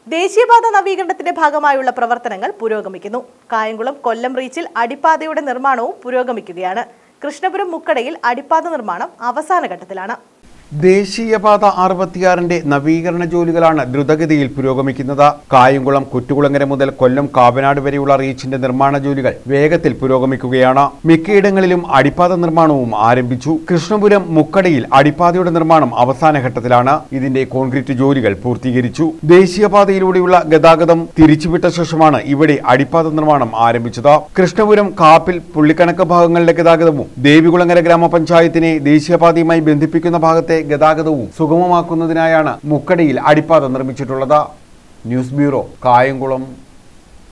ദേശീയപാത നവീകരണത്തിന്റെ ഭാഗമായുള്ള പ്രവർത്തനങ്ങൾ പുരോഗമിക്കുന്നു കായംകുളം കൊല്ലം റീച്ചിൽ അടിപ്പാതയുടെ നിർമ്മാണവും പുരോഗമിക്കുകയാണ് കൃഷ്ണപുരം മുക്കടയിൽ അടിപ്പാത നിർമ്മാണം അവസാന ഘട്ടത്തിലാണ് ദേശീയപാത അറുപത്തിയാറിന്റെ നവീകരണ ജോലികളാണ് ദ്രുതഗതിയിൽ പുരോഗമിക്കുന്നത് കായംകുളം കുറ്റുകുളങ്ങര മുതൽ കൊല്ലം കാവനാട് വരെയുള്ള റീച്ചിന്റെ നിർമ്മാണ ജോലികൾ വേഗത്തിൽ പുരോഗമിക്കുകയാണ് മിക്കയിടങ്ങളിലും അടിപ്പാത നിർമ്മാണവും ആരംഭിച്ചു കൃഷ്ണപുരം മുക്കടയിൽ അടിപ്പാതയുടെ നിർമ്മാണം അവസാന ഘട്ടത്തിലാണ് ഇതിന്റെ കോൺക്രീറ്റ് ജോലികൾ പൂർത്തീകരിച്ചു ദേശീയപാതയിലൂടെയുള്ള ഗതാഗതം തിരിച്ചുവിട്ട ശേഷമാണ് ഇവിടെ അടിപ്പാത നിർമ്മാണം ആരംഭിച്ചത് കൃഷ്ണപുരം കാപ്പിൽ പുള്ളിക്കണക്ക് ഭാഗങ്ങളുടെ ഗതാഗതവും ദേവികുളങ്ങര ഗ്രാമപഞ്ചായത്തിനെ ദേശീയപാതയുമായി ബന്ധിപ്പിക്കുന്ന ഭാഗത്തെ ഗതാഗതവും സുഗമമാക്കുന്നതിനായാണ് മുക്കടയിൽ അടിപ്പാത നിർമ്മിച്ചിട്ടുള്ളത് ന്യൂസ് ബ്യൂറോ കായംകുളം